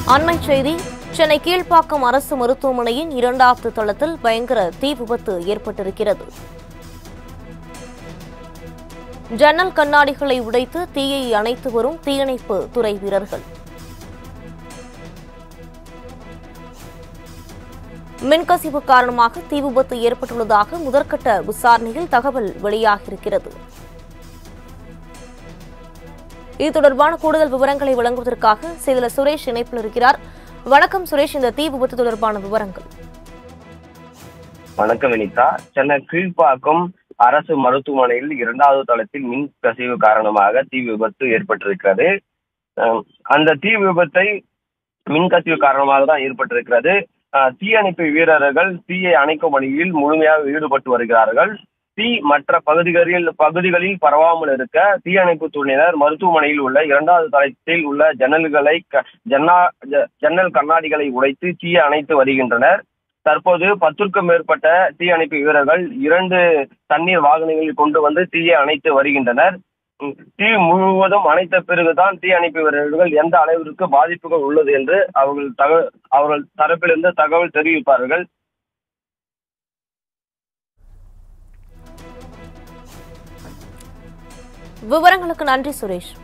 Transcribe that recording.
அண்மைச் செய்தி சென்னை கீழ்ப்பாக்கம் அரசு மருத்துவமனையின் இரண்டாவது தளத்தில் பயங்கர தீ விபத்து ஏற்பட்டிருக்கிறது ஜன்னல் கண்ணாடிகளை உடைத்து தீயை அணைத்து வரும் தீயணைப்பு துறை வீரர்கள் மின்கசிவு காரணமாக தீ விபத்து ஏற்பட்டுள்ளதாக முதற்கட்ட விசாரணையில் தகவல் வெளியாகியிருக்கிறது இது தொடர்பான கூடுதல் விவரங்களை வழங்குவதற்காக செய்தியாளர் சுரேஷ் இணைப்பில் இருக்கிறார் வணக்கம் சுரேஷ் இந்த தீ விபத்து தொடர்பான விவரங்கள் வணக்கம் வினிதா சென்னை கீழ்ப்பாக்கம் அரசு மருத்துவமனையில் இரண்டாவது தளத்தில் மின் கசிவு காரணமாக தீ விபத்து ஏற்பட்டிருக்கிறது அஹ் அந்த தீ விபத்தை மின் கசிவு காரணமாக தான் ஏற்பட்டிருக்கிறது அஹ் தீயணைப்பு வீரர்கள் தீயை அணைக்கும் பணியில் முழுமையாக ஈடுபட்டு வருகிறார்கள் தீ மற்ற பகுதிகளில் பகுதிகளில் பரவாமல் இருக்க தீயணைப்பு துறையினர் மருத்துவமனையில் உள்ள இரண்டாவது தளத்தில் உள்ள ஜன்னல்களை க- ஜன்னா ஜ- ஜன்னல் கண்ணாடிகளை உடைத்து தீயை அணைத்து வருகின்றனர் தற்போது பத்திற்கும் மேற்பட்ட தீயணைப்பு வீரர்கள் இரண்டு தண்ணீர் வாகனங்களில் கொண்டு வந்து தீயை அணைத்து வருகின்றனர் உம், தீ முழுவதும் அணைத்த பிறகுதான் தீயணைப்பு வீரர்கள் எந்த அளவிற்கு பாதிப்புகள் உள்ளது என்று அவர்கள் தகவல் அவர்கள் தரப்பிலிருந்து தகவல் தெரிவிப்பார்கள் விவரங்களுக்கு நன்றி சுரேஷ்